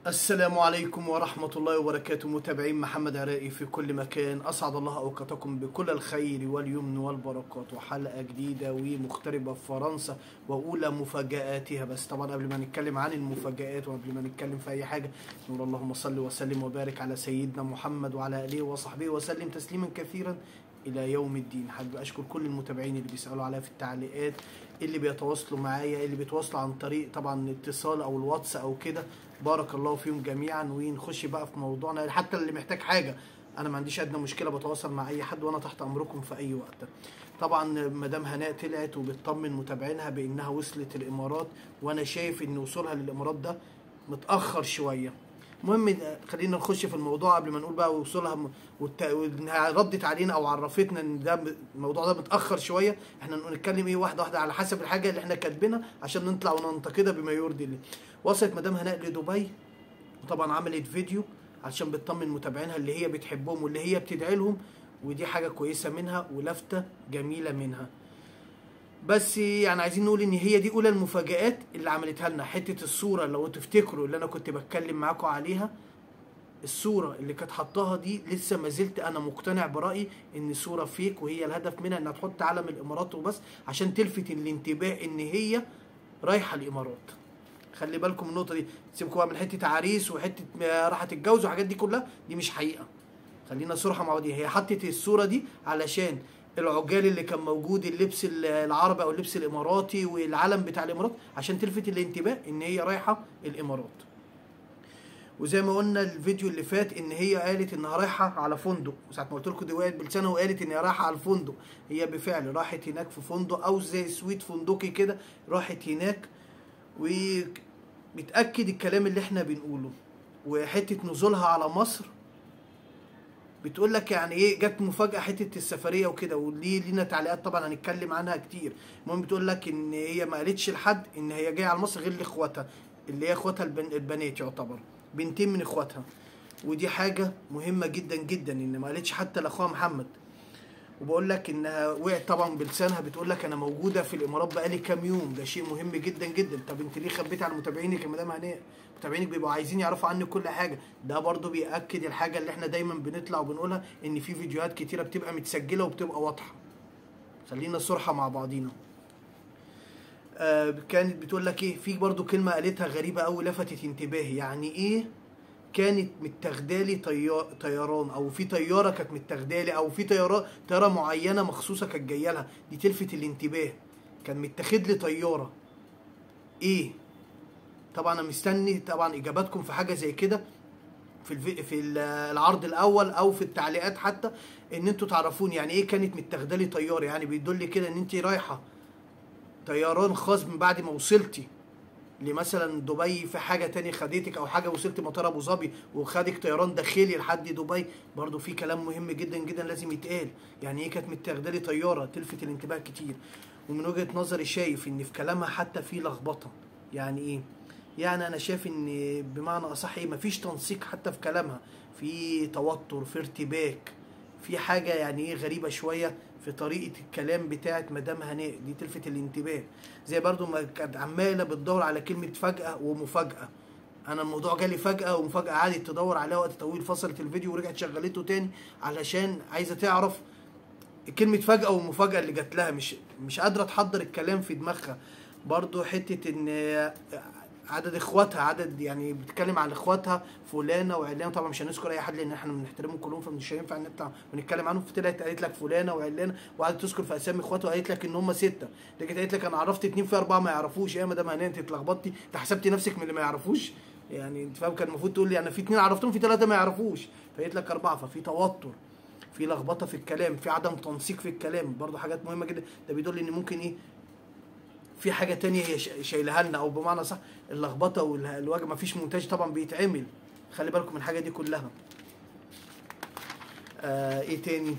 السلام عليكم ورحمة الله وبركاته متابعين محمد عراقي في كل مكان أسعد الله أوقاتكم بكل الخير واليمن والبركات وحلقة جديدة ومغتربة في فرنسا وأولى مفاجآتها بس طبعا قبل ما نتكلم عن المفاجآت وقبل ما نتكلم في أي حاجة نقول اللهم صل وسلم وبارك على سيدنا محمد وعلى آله وصحبه وسلم تسليما كثيرا الى يوم الدين حابب اشكر كل المتابعين اللي بيسالوا عليا في التعليقات اللي بيتواصلوا معايا اللي بيتواصلوا عن طريق طبعا اتصال او الواتس او كده بارك الله فيهم جميعا ونخش بقى في موضوعنا حتى اللي محتاج حاجه انا ما عنديش ادنى مشكله بتواصل مع اي حد وانا تحت امركم في اي وقت طبعا مدام هناء طلعت وبتطمن متابعينها بانها وصلت الامارات وانا شايف ان وصولها للامارات ده متاخر شويه المهم خلينا نخش في الموضوع قبل ما نقول بقى وصولها م- والت... وانها ردت علينا او عرفتنا ان ده م- الموضوع ده متاخر شويه احنا نقول نتكلم ايه واحده واحده على حسب الحاجه اللي احنا كاتبينها عشان نطلع وننتقدها بما يرضي الله وصلت مدام هناء لدبي وطبعا عملت فيديو عشان بتطمن متابعينها اللي هي بتحبهم واللي هي بتدعي لهم ودي حاجه كويسه منها ولفته جميله منها بس يعني عايزين نقول ان هي دي اولى المفاجآت اللي عملتها لنا حته الصوره لو تفتكروا اللي انا كنت بتكلم معاكم عليها الصوره اللي كانت حطاها دي لسه ما زلت انا مقتنع برايي ان صوره فيك وهي الهدف منها انها تحط علم الامارات وبس عشان تلفت الانتباه ان هي رايحه الامارات خلي بالكم من النقطه دي سيبكم بقى من حته عريس وحته راح تتجوز والحاجات دي كلها دي مش حقيقه خلينا صراحه مع بعض هي حطت الصوره دي علشان العجال اللي كان موجود اللبس العربي او اللبس الاماراتي والعلم بتاع الامارات عشان تلفت الانتباه ان هي رايحه الامارات وزي ما قلنا الفيديو اللي فات ان هي قالت انها رايحه على فندق ساعه ما قلت لكم دي وقعت بلسانها وقالت ان هي رايحه على الفندق هي بالفعل راحت هناك في فندق او زي سويت فندقي كده راحت هناك وبتاكد الكلام اللي احنا بنقوله وحته نزولها على مصر بتقول لك يعني ايه جت مفاجاه حته السفريه وكده وليه لينا تعليقات طبعا هنتكلم عنها كتير المهم بتقول لك ان هي ما قالتش لحد ان هي جايه على مصر غير لاخواتها اللي هي اخواتها البن البنات يعتبر بنتين من اخواتها ودي حاجه مهمه جدا جدا ان ما قالتش حتى لاخوها محمد وبقول لك انها وقعت طبعا بلسانها بتقول لك انا موجوده في الامارات بقالي كام يوم ده شيء مهم جدا جدا طب انت ليه خبيتي على متابعينك يا مدام هناء متابعينك بيبقوا عايزين يعرفوا عنك كل حاجه ده برضو بياكد الحاجه اللي احنا دايما بنطلع وبنقولها ان في فيديوهات كتيره بتبقى متسجله وبتبقى واضحه خلينا صرحه مع بعضينا آه كانت بتقول لك ايه في برضو كلمه قالتها غريبه قوي لفتت انتباهي يعني ايه كانت متاخدالي طيار طيران او في طياره كانت متاخدالي او في طياره طياره معينه مخصوصه كانت جايه لها دي تلفت الانتباه كان متاخد لي طياره ايه طبعا انا مستني طبعا اجاباتكم في حاجه زي كده في الفي... في العرض الاول او في التعليقات حتى ان انتوا تعرفون يعني ايه كانت متاخدالي طياره يعني بيدل كده ان انت رايحه طيران خاص من بعد ما وصلتي لمثلا دبي في حاجه تانية خدتك او حاجه وصلت مطار ابو ظبي وخدك طيران داخلي لحد دبي برضو في كلام مهم جدا جدا لازم يتقال يعني ايه كانت متاخده لي طياره تلفت الانتباه كتير ومن وجهه نظري شايف ان في كلامها حتى في لخبطه يعني ايه يعني انا شايف ان بمعنى اصح ايه مفيش تنسيق حتى في كلامها في توتر في ارتباك في حاجه يعني ايه غريبه شويه في طريقه الكلام بتاعت مدام هناء دي تلفت الانتباه زي برضو ما كانت عماله بتدور على كلمه فجاه ومفاجاه انا الموضوع جالي فجاه ومفاجاه قعدت تدور عليها وقت طويل فصلت الفيديو ورجعت شغلته تاني علشان عايزه تعرف كلمه فجاه ومفاجاه اللي جات لها مش مش قادره تحضر الكلام في دماغها برضو حته ان عدد اخواتها عدد يعني بتتكلم عن اخواتها فلانه وعلانه طبعا مش هنذكر اي حد لان احنا بنحترمهم كلهم فمش هينفع نطلع ونتكلم عنهم فطلعت قالت لك فلانه وعلانه وقعدت تذكر في اسامي اخواتها وقالت لك ان هم سته رجعت قالت لك انا عرفت اتنين في اربعه ما يعرفوش ايه يا مدام هناء انت اتلخبطتي انت حسبتي نفسك من اللي ما يعرفوش يعني انت فاهم كان المفروض تقول لي انا في اتنين عرفتهم في ثلاثه ما يعرفوش فقالت لك اربعه ففي توتر في لخبطه في الكلام في عدم تنسيق في الكلام برضه حاجات مهمه جدا ده بيدل ان ممكن ايه في حاجه تانية هي شايلها لنا او بمعنى صح اللخبطه والوجه ما فيش مونتاج طبعا بيتعمل خلي بالكم من الحاجه دي كلها آه ايه تاني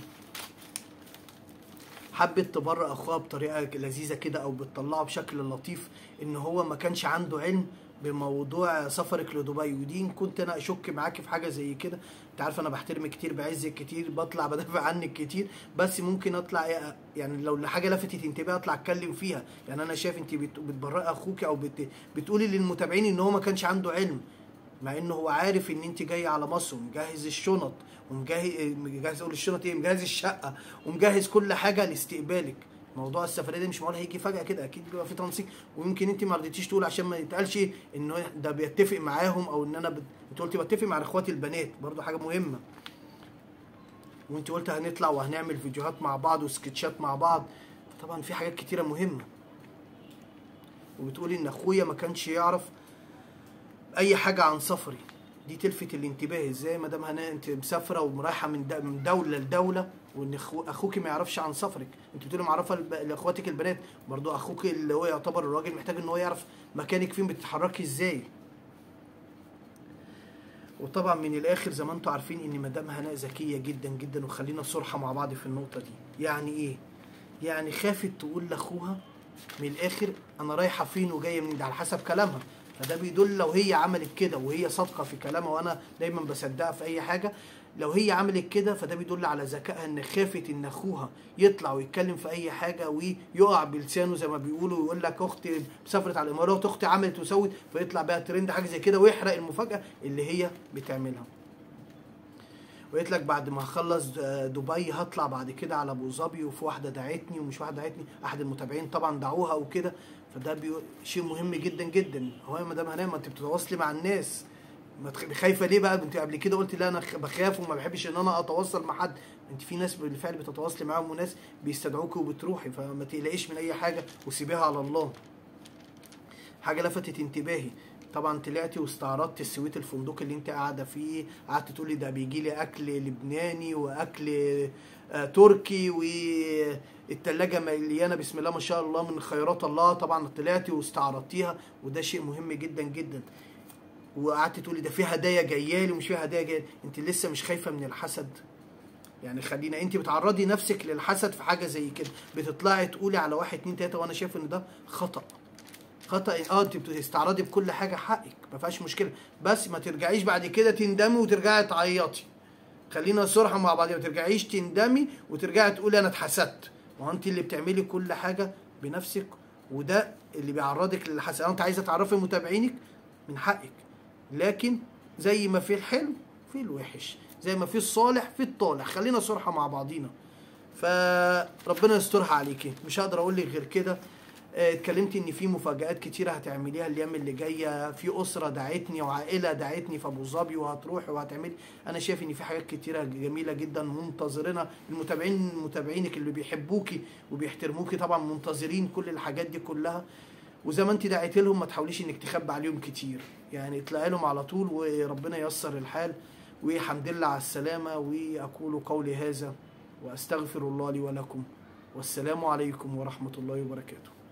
حبت تبرأ اخوها بطريقه لذيذه كده او بتطلعه بشكل لطيف ان هو ما كانش عنده علم بموضوع سفرك لدبي ودي ان كنت انا اشك معاكي في حاجه زي كده انت عارف انا بحترمك كتير بعزك كتير بطلع بدافع عنك كتير بس ممكن اطلع يعني لو حاجه لفتت انتباهي اطلع اتكلم فيها يعني انا شايف انت بتبرئي اخوك او بت بتقولي للمتابعين ان هو ما كانش عنده علم مع انه هو عارف ان انت جاي على مصر ومجهز الشنط ومجهز مجهز اقول الشنط ايه مجهز الشقه ومجهز كل حاجه لاستقبالك موضوع السفريه دي مش معقول هيجي فجاه كده اكيد بيبقى في تنسيق ويمكن انت ما رضيتيش تقول عشان ما يتقالش انه ده بيتفق معاهم او ان انا بت... انت قلتي بتفق مع اخواتي البنات برضو حاجه مهمه وانت قلت هنطلع وهنعمل فيديوهات مع بعض وسكتشات مع بعض طبعا في حاجات كتيره مهمه وبتقولي ان اخويا ما كانش يعرف اي حاجه عن سفري دي تلفت الانتباه ازاي ما دام هنا انت مسافره ورايحه من د- من دوله لدوله وان أخو- اخوك ما يعرفش عن سفرك انت بتقولي معرفه لب- لاخواتك البنات برضو اخوك اللي هو يعتبر الراجل محتاج ان هو يعرف مكانك فين بتتحركي ازاي وطبعا من الاخر زي ما انتم عارفين ان مدام هناء ذكيه جدا جدا وخلينا صراحه مع بعض في النقطه دي يعني ايه يعني خافت تقول لاخوها من الاخر انا رايحه فين وجايه منين ده على حسب كلامها فده بيدل لو هي عملت كده وهي صادقه في كلامها وانا دايما بصدقها في اي حاجه لو هي عملت كده فده بيدل على ذكائها ان خافت ان اخوها يطلع ويتكلم في اي حاجه ويقع بلسانه زي ما بيقولوا ويقول لك اختي سافرت على الامارات اختي عملت وسوت فيطلع بقى ترند حاجه زي كده ويحرق المفاجاه اللي هي بتعملها وقلت لك بعد ما اخلص دبي هطلع بعد كده على ابو ظبي وفي واحده دعتني ومش واحده دعتني احد المتابعين طبعا دعوها وكده فده بيقول شيء مهم جدا جدا هو يا مدام هنام ما انت بتتواصلي مع الناس ما تخ- خايفه ليه بقى انت قبل كده قلت لا انا خ- بخاف وما بحبش ان انا اتواصل مع حد انت في ناس بالفعل بتتواصلي معاهم وناس بيستدعوكي وبتروحي فما تقلقيش من اي حاجه وسيبيها على الله حاجه لفتت انتباهي طبعا طلعتي واستعرضت السويت الفندق اللي انت قاعده فيه قعدت تقولي ده بيجي لي اكل لبناني واكل آه تركي والتلاجة مليانه بسم الله ما شاء الله من خيرات الله طبعا طلعتي واستعرضتيها وده شيء مهم جدا جدا وقعدت تقولي ده في هدايا جايه لي ومش في هدايا جايه انت لسه مش خايفه من الحسد يعني خلينا انت بتعرضي نفسك للحسد في حاجه زي كده بتطلعي تقولي على واحد اتنين تلاته وانا شايف ان ده خطأ خطأ اه انت بتستعرضي بكل حاجه حقك ما فيهاش مشكله بس ما ترجعيش بعد كده تندمي وترجعي تعيطي خلينا صراحه مع بعض ما ترجعيش تندمي وترجعي تقولي انا اتحسدت ما هو انت اللي بتعملي كل حاجه بنفسك وده اللي بيعرضك للحسد انت عايزه تعرفي متابعينك من حقك لكن زي ما في الحلو في الوحش زي ما في الصالح في الطالح خلينا صراحه مع بعضينا فربنا يسترها عليكي مش هقدر اقول لك غير كده آه، اتكلمت ان في مفاجآت كتيره هتعمليها الايام اللي جايه في اسره دعتني وعائله دعتني في ابو ظبي وهتروحي وهتعملي انا شايف ان في حاجات كتيره جميله جدا منتظرينها المتابعين متابعينك اللي بيحبوكي وبيحترموكي طبعا منتظرين كل الحاجات دي كلها وزي ما انت دعيت لهم ما تحاوليش انك تخبي عليهم كتير يعني اطلعي لهم على طول وربنا ييسر الحال والحمد لله على السلامه واقول قولي هذا واستغفر الله لي ولكم والسلام عليكم ورحمه الله وبركاته